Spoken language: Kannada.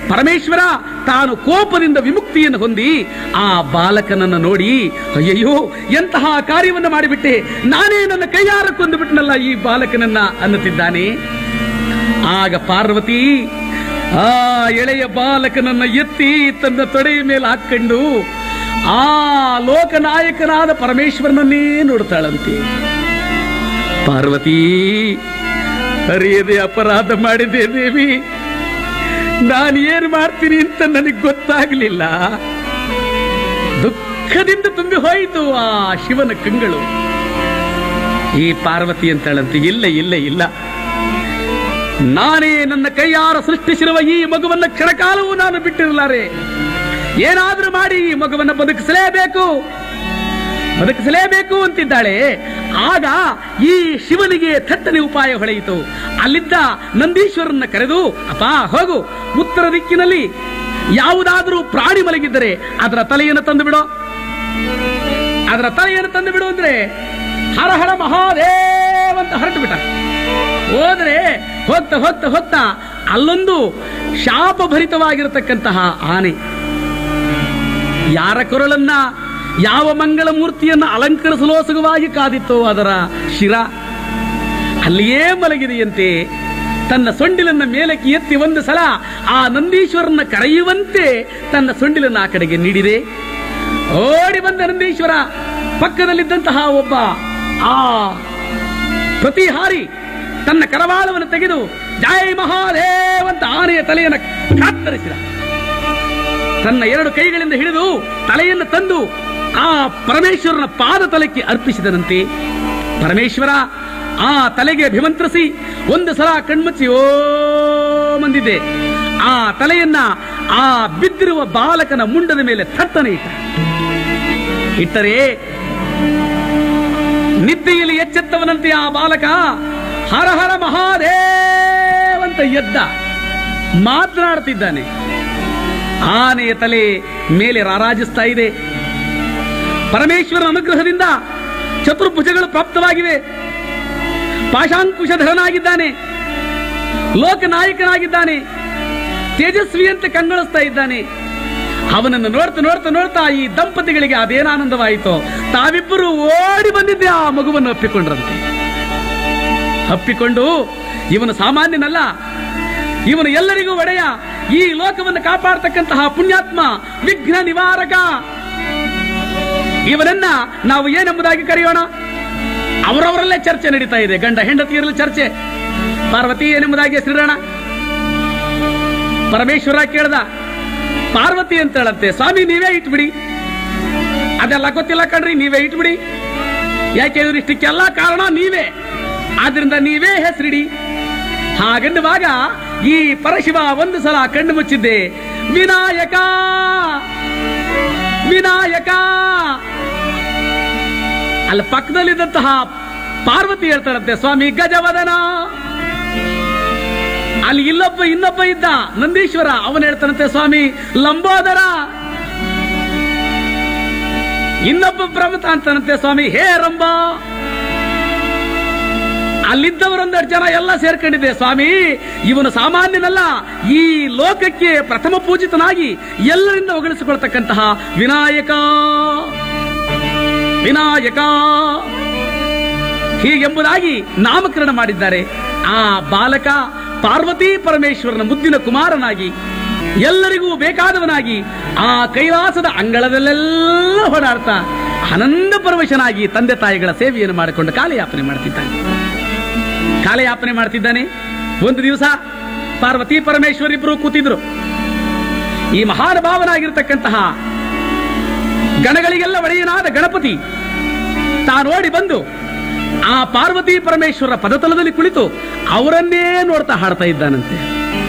ಪರಮೇಶ್ವರ ತಾನು ಕೋಪದಿಂದ ವಿಮುಕ್ತಿಯನ್ನು ಹೊಂದಿ ಆ ಬಾಲಕನನ್ನು ನೋಡಿ ಅಯ್ಯಯ್ಯೋ ಎಂತಹ ಕಾರ್ಯವನ್ನು ಮಾಡಿಬಿಟ್ಟೆ ನಾನೇ ನನ್ನ ಕೈಯಾರ ಕೊಂದು ಬಿಟ್ಟನಲ್ಲ ಈ ಬಾಲಕನನ್ನ ಅನ್ನುತ್ತಿದ್ದಾನೆ ಆಗ ಪಾರ್ವತಿ ಆ ಎಳೆಯ ಬಾಲಕನನ್ನ ಎತ್ತಿ ತನ್ನ ತೊಡೆಯ ಮೇಲೆ ಹಾಕೊಂಡು ಆ ಲೋಕನಾಯಕನಾದ ಪರಮೇಶ್ವರನನ್ನೇ ನೋಡ್ತಾಳಂತೆ ಪಾರ್ವತಿ ಅರಿಯದೆ ಅಪರಾಧ ಮಾಡಿದೆ ದೇವಿ ನಾನು ಏನು ಮಾಡ್ತೀನಿ ಅಂತ ನನಗೆ ಗೊತ್ತಾಗ್ಲಿಲ್ಲ ದುಃಖದಿಂದ ತುಂಬಿ ಹೋಯಿತು ಆ ಶಿವನ ಕಂಗಳು ಈ ಪಾರ್ವತಿ ಅಂತಾಳಂತೆ ಇಲ್ಲ ಇಲ್ಲ ಇಲ್ಲ ನಾನೇ ನನ್ನ ಕೈಯಾರ ಸೃಷ್ಟಿಸಿರುವ ಈ ಮಗುವನ್ನ ಕ್ಷಣಕಾಲವೂ ನಾನು ಬಿಟ್ಟಿರಲಾರೆ ಏನಾದ್ರೂ ಮಾಡಿ ಈ ಮಗುವನ್ನ ಬದುಕಿಸಲೇಬೇಕು ಬದುಕಿಸಲೇಬೇಕು ಅಂತಿದ್ದಾಳೆ ಆಗ ಈ ಶಿವನಿಗೆ ಥಟ್ಟನೆ ಉಪಾಯ ಹೊಳೆಯಿತು ಅಲ್ಲಿದ್ದ ನಂದೀಶ್ವರನ್ನ ಕರೆದು ಅಪ್ಪ ಹೋಗು ಉತ್ತರ ದಿಕ್ಕಿನಲ್ಲಿ ಯಾವುದಾದ್ರೂ ಪ್ರಾಣಿ ಮಲಗಿದ್ದರೆ ಅದರ ತಲೆಯನ್ನು ತಂದು ಬಿಡೋ ಅದರ ತಲೆಯನ್ನು ತಂದು ಬಿಡು ಅಂದ್ರೆ ಹರ ಹರ ಮಹಾದೇವ್ ಅಂತ ಹೊರಟು ಬಿಟ್ಟ ಹೋದ್ರೆ ಹೋಗ್ತಾ ಹೋಗ್ತಾ ಹೋಗ್ತಾ ಅಲ್ಲೊಂದು ಶಾಪಭರಿತವಾಗಿರತಕ್ಕಂತಹ ಆನೆ ಯಾರ ಕೊರಳನ್ನ ಯಾವ ಮಂಗಳ ಮೂರ್ತಿಯನ್ನು ಅಲಂಕರಿಸಲೋಸುಗವಾಗಿ ಕಾದಿತ್ತೋ ಅದರ ಶಿರ ಅಲ್ಲಿಯೇ ಮಲಗಿದೆಯಂತೆ ತನ್ನ ಸೊಂಡಿಲನ್ನ ಮೇಲಕ್ಕೆ ಎತ್ತಿ ಒಂದು ಸಲ ಆ ನಂದೀಶ್ವರನ ಕರೆಯುವಂತೆ ತನ್ನ ಸೊಂಡಿಲನ್ನ ಆ ಕಡೆಗೆ ನೀಡಿದೆ ಓಡಿ ಬಂದ ನಂದೀಶ್ವರ ಪಕ್ಕದಲ್ಲಿದ್ದಂತಹ ಒಬ್ಬ ಆ ಪ್ರತಿಹಾರಿ ತನ್ನ ಕರವಾಳವನ್ನು ತೆಗೆದು ಜಯ ಮಹಾದೇವ್ ಅಂತ ಆನೆಯ ತಲೆಯನ್ನು ಕತ್ತರಿಸಿದ ತನ್ನ ಎರಡು ಕೈಗಳಿಂದ ಹಿಡಿದು ತಲೆಯನ್ನು ತಂದು ಆ ಪರಮೇಶ್ವರನ ಪಾದ ತಲೆಗೆ ಅರ್ಪಿಸಿದನಂತೆ ಪರಮೇಶ್ವರ ಆ ತಲೆಗೆ ಅಭಿಮಂತ್ರಿಸಿ ಒಂದು ಸಲ ಕಣ್ಮುಚ್ಚಿ ಓ ಮಂದಿದೆ ಆ ತಲೆಯನ್ನ ಆ ಬಿದ್ದಿರುವ ಬಾಲಕನ ಮುಂಡದ ಮೇಲೆ ಥಟ್ಟನೆ ಇಟ್ಟ ಇಟ್ಟರೆ ನಿದ್ದೆಯಲ್ಲಿ ಎಚ್ಚೆತ್ತವನಂತೆ ಆ ಬಾಲಕ ಹರ ಹರ ಮಹಾದೇವ್ ಅಂತ ಎದ್ದ ಮಾತನಾಡ್ತಿದ್ದಾನೆ ಆನೆಯ ತಲೆ ಮೇಲೆ ರಾರಾಜಿಸ್ತಾ ಇದೆ ಪರಮೇಶ್ವರನ ಅನುಗ್ರಹದಿಂದ ಚತುರ್ಭುಜಗಳು ಪ್ರಾಪ್ತವಾಗಿವೆ ಪಾಶಾಂಕುಶಧರನಾಗಿದ್ದಾನೆ ಲೋಕನಾಯಕನಾಗಿದ್ದಾನೆ ತೇಜಸ್ವಿಯಂತೆ ಕಂಗೊಳಿಸ್ತಾ ಇದ್ದಾನೆ ಅವನನ್ನು ನೋಡ್ತಾ ನೋಡ್ತಾ ನೋಡ್ತಾ ಈ ದಂಪತಿಗಳಿಗೆ ಅದೇನಾನಂದವಾಯಿತು ತಾವಿಬ್ಬರು ಓಡಿ ಬಂದಿದ್ದೆ ಆ ಮಗುವನ್ನು ಅಪ್ಪಿಕೊಂಡ್ರಂತೆ ಅಪ್ಪಿಕೊಂಡು ಇವನು ಸಾಮಾನ್ಯನಲ್ಲ ಇವನು ಎಲ್ಲರಿಗೂ ಒಡೆಯ ಈ ಲೋಕವನ್ನು ಕಾಪಾಡತಕ್ಕಂತಹ ಪುಣ್ಯಾತ್ಮ ವಿಘ್ನ ನಿವಾರಕ ಇವನನ್ನ ನಾವು ಏನೆಂಬುದಾಗಿ ಕರೆಯೋಣ ಅವರವರಲ್ಲೇ ಚರ್ಚೆ ನಡೀತಾ ಇದೆ ಗಂಡ ಹೆಂಡತಿಯರಲ್ಲಿ ಚರ್ಚೆ ಪಾರ್ವತಿ ಏನೆಂಬುದಾಗಿ ಹೆಸರಿಡೋಣ ಪರಮೇಶ್ವರ ಕೇಳ್ದ ಪಾರ್ವತಿ ಅಂತ ಹೇಳಂತೆ ಸ್ವಾಮಿ ನೀವೇ ಇಟ್ಬಿಡಿ ಅದೆಲ್ಲ ಗೊತ್ತಿಲ್ಲ ಕಣ್ರಿ ನೀವೇ ಇಟ್ಬಿಡಿ ಯಾಕೆಂದ್ರೆ ಇಷ್ಟಕ್ಕೆಲ್ಲ ಕಾರಣ ನೀವೇ ಆದ್ರಿಂದ ನೀವೇ ಹೆಸರಿಡಿ ಹಾಗೆನ್ನುವಾಗ ಈ ಪರಶಿವ ಒಂದು ಸಲ ಕಣ್ಣು ಮುಚ್ಚಿದ್ದೆ ವಿನಾಯಕ ವಿನಾಯಕ ಅಲ್ಲಿ ಪಕ್ಕದಲ್ಲಿದ್ದಂತಹ ಪಾರ್ವತಿ ಹೇಳ್ತಾರಂತೆ ಸ್ವಾಮಿ ಗಜವದನ ಅಲ್ಲಿ ಇಲ್ಲೊಬ್ಬ ಇನ್ನೊಬ್ಬ ಇದ್ದ ನಂದೀಶ್ವರ ಅವನು ಹೇಳ್ತಾನಂತೆ ಸ್ವಾಮಿ ಲಂಬೋದರ ಇನ್ನೊಬ್ಬ ಪ್ರಮತ ಅಂತಾನಂತೆ ಸ್ವಾಮಿ ಹೇ ರಂಬ ಅಲ್ಲಿದ್ದವರೊಂದೆರಡು ಜನ ಎಲ್ಲ ಸೇರ್ಕೊಂಡಿದೆ ಸ್ವಾಮಿ ಇವನು ಸಾಮಾನ್ಯನಲ್ಲ ಈ ಲೋಕಕ್ಕೆ ಪ್ರಥಮ ಪೂಜಿತನಾಗಿ ಎಲ್ಲರಿಂದ ಹೊಗಳಿಸಿಕೊಳ್ತಕ್ಕಂತಹ ವಿನಾಯಕ ವಿನಾಯಕ ಹೀಗೆಂಬುದಾಗಿ ನಾಮಕರಣ ಮಾಡಿದ್ದಾರೆ ಆ ಬಾಲಕ ಪಾರ್ವತಿ ಪರಮೇಶ್ವರನ ಮುದ್ದಿನ ಕುಮಾರನಾಗಿ ಎಲ್ಲರಿಗೂ ಬೇಕಾದವನಾಗಿ ಆ ಕೈಲಾಸದ ಅಂಗಳದಲ್ಲೆಲ್ಲ ಓಡಾಡ್ತಾ ಆನಂದ ಪರವಶನಾಗಿ ತಂದೆ ತಾಯಿಗಳ ಸೇವೆಯನ್ನು ಮಾಡಿಕೊಂಡು ಕಾಲಯಾಪನೆ ಮಾಡ್ತಿದ್ದಾನೆ ಕಾಲಯಾಪನೆ ಮಾಡ್ತಿದ್ದಾನೆ ಒಂದು ದಿವಸ ಪಾರ್ವತಿ ಪರಮೇಶ್ವರ ಇಬ್ರು ಕೂತಿದ್ರು ಈ ಮಹಾನುಭಾವನಾಗಿರ್ತಕ್ಕಂತಹ ಗಣಗಳಿಗೆಲ್ಲ ಒಡೆಯನಾದ ಗಣಪತಿ ತಾನೋಡಿ ಬಂದು ಆ ಪಾರ್ವತಿ ಪರಮೇಶ್ವರ ಪದತಲದಲ್ಲಿ ಕುಳಿತು ಅವರನ್ನೇ ನೋಡ್ತಾ ಹಾಡ್ತಾ ಇದ್ದಾನಂತೆ